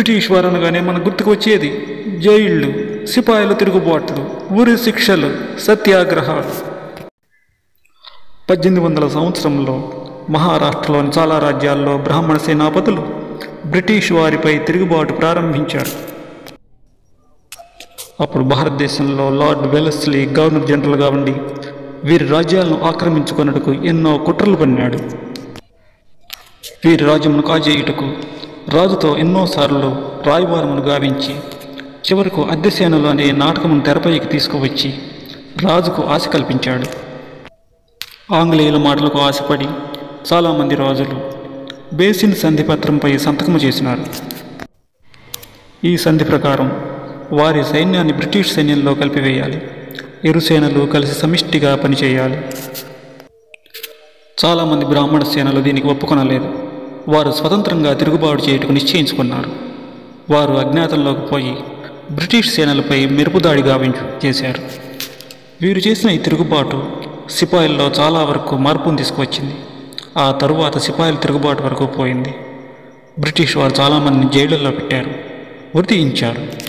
British వారు అనగానే మనకు గుర్తుకు వచ్చేది జైళ్ళు సిపాయిల తిరుగుబాట్లు ఉరి శిక్షలు సత్యాగ్రహాలు పద్దెనిమిది వందల సంవత్సరంలో మహారాష్ట్రలోని చాలా రాజ్యాల్లో బ్రాహ్మణ సేనాపతులు బ్రిటిష్ వారిపై తిరుగుబాటు ప్రారంభించారు అప్పుడు భారతదేశంలో లార్డ్ వెలస్లీ గవర్నర్ జనరల్గా ఉండి వీరి రాజ్యాలను ఆక్రమించుకొనుటకు ఎన్నో కుట్రలు పన్నాడు వీరి రాజ్యమును కాజేయుటకు రాజుతో ఎన్నోసార్లు రాయబారమును గావించి చివరకు అద్దెసేనలు అనే నాటకమును తెరపైకి తీసుకువచ్చి రాజుకు ఆశ కల్పించాడు ఆంగ్లేయుల మాటలకు ఆశపడి చాలామంది రాజులు బేసిన్ సంధి పత్రంపై సంతకము చేసినారు ఈ సంధి ప్రకారం వారి సైన్యాన్ని బ్రిటిష్ సైన్యంలో కలిపివేయాలి ఇరు సేనలు కలిసి సమిష్టిగా పనిచేయాలి చాలామంది బ్రాహ్మణ సేనలు దీనికి ఒప్పుకొనలేదు వారు స్వతంత్రంగా తిరుగుబాటు చేయుటకు నిశ్చయించుకున్నారు వారు అజ్ఞాతంలోకి పోయి బ్రిటిష్ సేనలపై మెరుపుదాడి గావించు చేశారు వీరు చేసిన ఈ తిరుగుబాటు సిపాయిల్లో చాలా వరకు మార్పును తీసుకువచ్చింది ఆ తరువాత సిపాయిల తిరుగుబాటు వరకు పోయింది బ్రిటిష్ వారు చాలామందిని జైళ్ళల్లో పెట్టారు ఉరితీయించారు